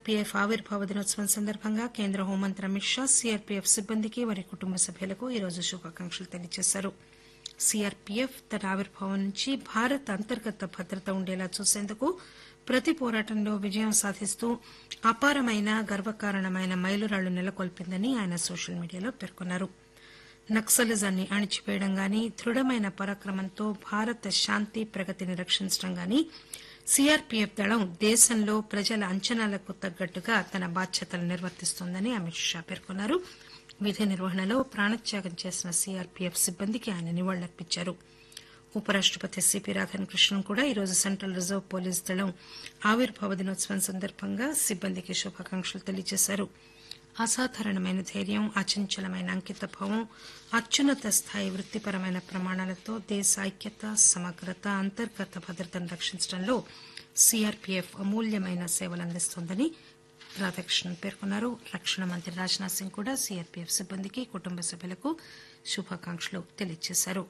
PF ఆవిర్భావ దినోత్సవం సందర్భంగా కేంద్ర హోంమంత్రి అమిత్ షా సీఆర్పీఎఫ్ సిబ్బందికి వారి కుటుంబ సభ్యులకు ఈరోజు శుభాకాంక్షలు తెలియజేశారు సీఆర్పీఎఫ్ తన ఆవిర్భావం నుంచి భారత్ అంతర్గత భద్రత ఉండేలా చూసేందుకు ప్రతి పోరాటంలో విజయం సాధిస్తూ అపారమైన గర్వకారణమైన మైలురాళ్లు నెలకొల్పిందని ఆయన సోషల్ మీడియాలో పేర్కొన్నారు నక్సలిజాన్ని అణిచివేయడం గాని దృఢమైన పరాక్రమంతో భారత శాంతి ప్రగతిని రక్షించడం గాని సీఆర్పీఎఫ్ దళం దేశంలో ప్రజల అంచనాలకు తగ్గట్టుగా తన బాధ్యతలు నిర్వర్తిస్తోందని అమిత్ షా పేర్కొన్నారు విధి నిర్వహణలో ప్రాణత్యాగం చేసిన సీఆర్పీఎఫ్ సిబ్బందికి ఆయన నివాళులర్పించారు ఉపరాష్టపతి సిపి రాధాకృష్ణన్ కూడా ఈరోజు సెంట్రల్ రిజర్వ్ పోలీస్ దళం ఆవిర్భావ దినోత్సవం సందర్భంగా సిబ్బందికి శుభాకాంక్షలు తెలియజేశారు అసాధారణమైన ధైర్యం అచంచలమైన అంకితభావం అత్యున్నత స్థాయి వృత్తిపరమైన ప్రమాణాలతో దేశ ఐక్యత సమగ్రత అంతర్గత భద్రతను రక్షించడంలో సీఆర్పీఎఫ్ అమూల్యమైన సేవలందిస్తోందని రాధాకృష్ణన్ పేర్కొన్నారు రక్షణ మంత్రి రాజ్నాథ్ సింగ్ కూడా సీఆర్పీఎఫ్ సిబ్బందికి కుటుంబ సభ్యులకు శుభాకాంక్షలు తెలియజేశారు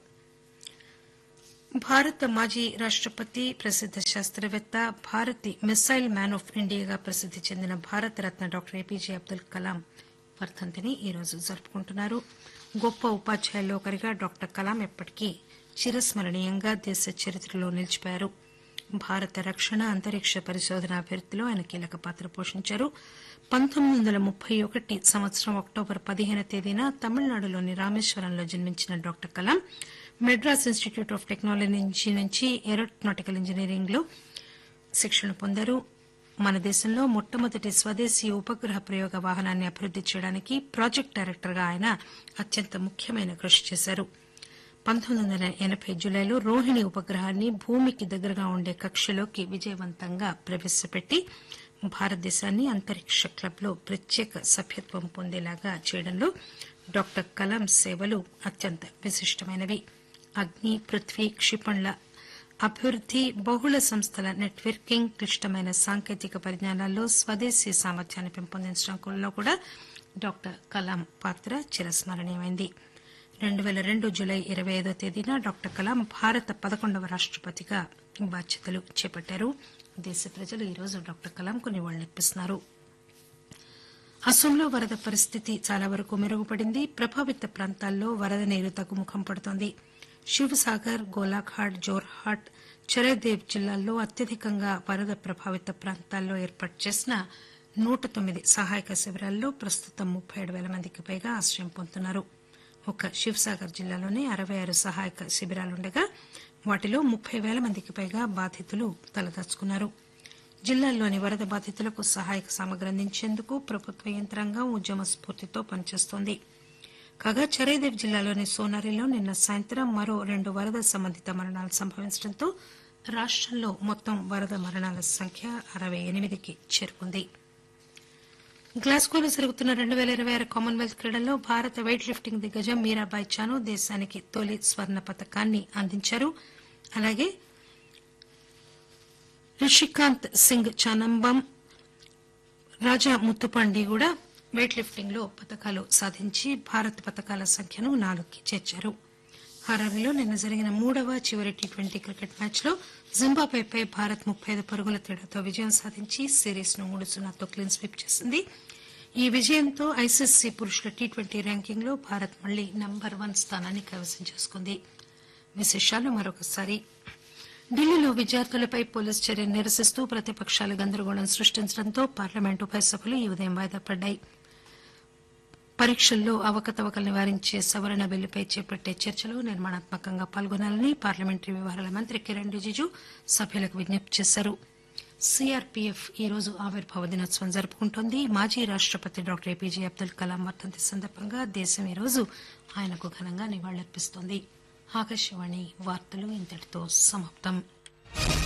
భారత మాజీ రాష్టపతి ప్రసిద్ద శాస్త్రవేత్త భారతి మిస్సైల్ మ్యాన్ ఆఫ్ ఇండియాగా ప్రసిద్ది చెందిన భారతరత్న డాక్టర్ ఏపీజే అబ్దుల్ కలాం వర్ధంతిని ఈరోజు జరుపుకుంటున్నారు గొప్ప ఉపాధ్యాయుల్లో ఒకరిగా డాక్టర్ కలాం ఎప్పటికీ చిరస్మరణీయంగా దేశ చరిత్రలో నిలిచిపోయారు భారత రక్షణ అంతరిక్ష పరిశోధన అభివృద్దిలో ఆయన కీలక పాత్ర పోషించారు పంతొమ్మిది వందల ముప్పై ఒకటి సంవత్సరం అక్టోబర్ పదిహేను తేదీన తమిళనాడులోని రామేశ్వరంలో జన్మించిన doctor Kalam Madras Institute of Technology నుంచి ఏరోనాటికల్ ఇంజనీరింగ్ లో శిక్షణ పొందారు మన దేశంలో మొట్టమొదటి స్వదేశీ ఉపగ్రహ ప్రయోగ వాహనాన్ని అభివృద్ది చేయడానికి ప్రాజెక్ట్ డైరెక్టర్ గా ఆయన అత్యంత ముఖ్యమైన కృషి చేశారు పంతొమ్మిది వందల ఎనబై జులైలో రోహిణి ఉపగ్రహాన్ని భూమికి దగ్గరగా ఉండే కక్షలోకి విజయవంతంగా ప్రవేశపెట్టి భారతదేశాన్ని అంతరిక్ష క్లబ్ లో ప్రత్యేక సభ్యత్వం పొందేలాగా చేయడంలో డాక్టర్ కలాం సేవలు అత్యంత విశిష్టమైనవి అగ్ని పృథ్వీ క్షిపణుల అభివృద్ది బహుళ సంస్థల నెట్వర్కింగ్ క్లిష్టమైన సాంకేతిక పరిజ్ఞానాల్లో స్వదేశీ సామర్థ్యాన్ని పెంపొందించడంలో కూడా డాక్టర్ కలాం పాత్ర చిరస్మరణీయమైంది రెండు పేల రెండు జులై ఇరవై ఐదో తేదీన డాక్టర్ కలాం భారత పదకొండవ రాష్టపతిగా బాధ్యతలు చేపట్టారు దేశ ప్రజలు ఈరోజు డాక్టర్ కలాంకు నివాళులర్పిస్తున్నారు అస్సోంలో వరద పరిస్థితి చాలా వరకు మెరుగుపడింది ప్రభావిత ప్రాంతాల్లో వరద నీరు తగ్గుముఖం పడుతోంది శివసాగర్ గోలాఘాట్ జోర్హాట్ చరదేవ్ జిల్లాల్లో అత్యధికంగా వరద ప్రభావిత ప్రాంతాల్లో ఏర్పాటు చేసిన నూట తొమ్మిది సహాయక శిబిరాల్లో ప్రస్తుతం ముప్పై ఏడు పేల మందికి పైగా ఆశ్రయం పొందుతున్నారు ఒక్క శివసాగర్ జిల్లాలోనే అరవై ఆరు సహాయక శిబిరాలుండగా వాటిలో ముప్పై పేల మందికి పైగా బాధితులు తలదాచుకున్నారు జిల్లాల్లోని వరద బాధితులకు సహాయక సామగ్రి అందించేందుకు ప్రభుత్వ యంత్రాంగం ఉద్యమ స్ఫూర్తితో పనిచేస్తోంది కాగా చరేదేవ్ జిల్లాలోని సోనారిలో నిన్న సాయంత్రం మరో రెండు వరద సంబంధిత మరణాలు సంభవించడంతో రాష్టంలో మొత్తం వరద మరణాల సంఖ్య అరవై ఎనిమిదికి చేరుకుంది గ్లాస్గోలో జరుగుతున్న రెండు పేల ఇరవై ఆరు కామన్వెల్త్ క్రీడల్లో భారత వెయిట్ లిఫ్టింగ్ దిగ్గజం మీరాబాయ్ చాను దేశానికి తొలి స్వర్ణ పతకాన్ని అందించారు అలాగే రిషికాంత్ సింగ్ చానంబం రాజా ముత్తుపాండి కూడా వెయిట్ లిఫ్టింగ్ లో పతకాలు సాధించి భారత్ పతకాల సంఖ్యను నాలుగుకి చేర్చారు హరారీలో నిన్న జరిగిన మూడవ చివరి టీ ట్వంటీ క్రికెట్ మ్యాచ్ లో జింబాబ్వేపై భారత్ ముప్పై ఐదు పరుగుల తేడాతో విజయం సాధించి సిరీస్ ను మూడు సున్నాతో క్లీన్ స్వీప్ చేసింది ఈ విజయంతో ఐసీసీ పురుషుల టీ ట్వంటీ ర్యాంకింగ్ లో భారత్ మళ్లీ నంబర్ వన్ స్థానాన్ని కైవసం చేసుకుంది విశేషాలు మరొకసారి ఢిల్లీలో విద్యార్థులపై పోలీసు చర్యను నిరసిస్తూ ప్రతిపక్షాలు గందరగోళం సృష్టించడంతో పార్లమెంటు ఉభయ సభలు ఈ ఉదయం వాయిదా పడ్డాయి పరీక్షల్లో అవకతవకలు నివారించే సవరణ బిల్లుపై చేపట్టే చర్చలో నిర్మాణాత్మకంగా పాల్గొనాలని పార్లమెంటరీ వ్యవహారాల మంత్రి కిరణ్ రిజిజు సభ్యులకు విజ్ఞప్తి చేశారు సీఆర్పీఎఫ్ ఈ రోజు ఆవిర్భావ దినోత్సవం జరుపుకుంటోంది మాజీ రాష్టపతి డాక్టర్ ఏపీజే అబ్దుల్ కలాం వర్ధంతి సందర్భంగా దేశం ఈ రోజు ఆయనకు ఘనంగా నివాళులర్పిస్తోంది ఆకాశవాణి వార్తలు ఇంతటితో సమాప్తం